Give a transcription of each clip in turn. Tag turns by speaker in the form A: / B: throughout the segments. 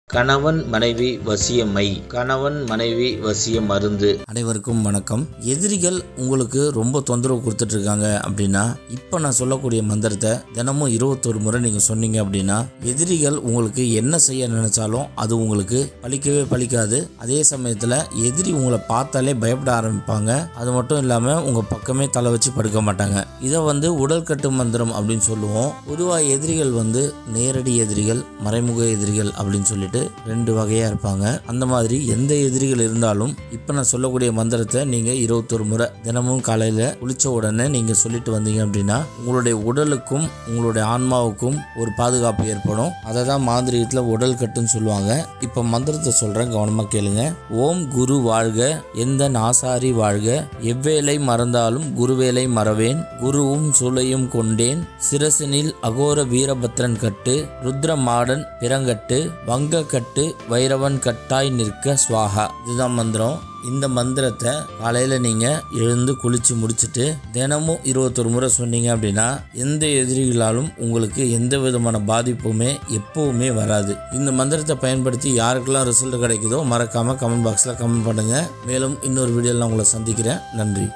A: கணவன் மனைவி வசியமை கணவன் மனைவி வசிய மருந்து
B: அனைவருக்கும் வணக்கம் எதிரிகள் உங்களுக்கு ரொம்ப தொந்தரவு கொடுத்துட்டு இருக்காங்க அப்படின்னா இப்போ நான் சொல்லக்கூடிய மந்திரத்தை தினமும் இருபத்தொரு முறை நீங்கள் சொன்னீங்க அப்படின்னா எதிரிகள் உங்களுக்கு என்ன செய்ய நினைச்சாலும் அது உங்களுக்கு பலிக்கவே பலிக்காது அதே சமயத்தில் எதிரி உங்களை பார்த்தாலே பயப்பட ஆரம்பிப்பாங்க அது மட்டும் இல்லாமல் உங்கள் பக்கமே தலை வச்சு படுக்க மாட்டாங்க இதை வந்து உடல் கட்டு மந்திரம் அப்படின்னு சொல்லுவோம் பொதுவாக எதிரிகள் வந்து நேரடி எதிரிகள் மறைமுக எதிரிகள் அப்படின்னு சொல்லிட்டு ரெண்டு வகையாக இருப்பாங்க அந்த மாதிரி எந்த எதிரிகள் இருந்தாலும் இப்போ நான் சொல்லக்கூடிய மந்திரத்தை நீங்கள் இருபத்தொரு முறை தினமும் காலையில் குளிச்ச உடனே நீங்கள் சொல்லிட்டு வந்தீங்க அப்படின்னா உங்களுடைய உடலுக்கும் உங்களுடைய ஆன்மாவுக்கும் ஒரு பாதுகாப்பு ஏற்படும் அதை தான் மாந்திரிகத்தில் உடல் கட்டுன்னு சொல்லுவாங்க இப்போ மந்திரத்தை சொல்கிறேன் கவனமாக கேளுங்க ஓம் குரு வாழ்க எந்த நாசாரி வாழ்க எவ்வேளை மறந்தாலும் குருவேலை மறவேன் குருவும் சூளையும் கொண்டேன் சிரசினில் அகோர வீரபத்ரன் கட்டு ருத்ர மாடன் பிறங்கட்டு வங்க கட்டு வைரவன் கட்டாய் நிற்க ஸ்வாஹா இதுதான் மந்திரம் இந்த மந்திரத்தை காலையில் நீங்கள் எழுந்து குளித்து முடிச்சுட்டு தினமும் இருபத்தொரு முறை சொன்னீங்க அப்படின்னா எந்த எதிரிகளாலும் உங்களுக்கு எந்த விதமான பாதிப்புமே எப்பவுமே வராது இந்த மந்திரத்தை பயன்படுத்தி யாருக்கெல்லாம் ரிசல்ட் கிடைக்குதோ மறக்காமல் கமெண்ட் பாக்ஸில் கமெண்ட் பண்ணுங்கள் மேலும் இன்னொரு வீடியோவில் நான் உங்களை சந்திக்கிறேன் நன்றி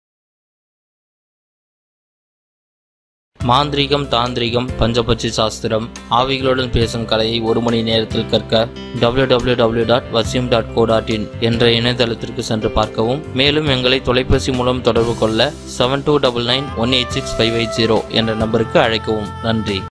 C: மாந்திரீகம் தாந்திரிகம் பஞ்சபட்சி சாஸ்திரம் ஆவிகளுடன் பேசும் கலையை ஒரு மணி நேரத்தில் கற்க www.vasim.co.in டாட் வசியம் டாட் கோ டாட் இன் என்ற இணையதளத்திற்கு சென்று பார்க்கவும் மேலும் எங்களை தொலைபேசி மூலம் தொடர்பு கொள்ள seven two double nine one eight six five eight zero என்ற நம்பருக்கு அழைக்கவும் நன்றி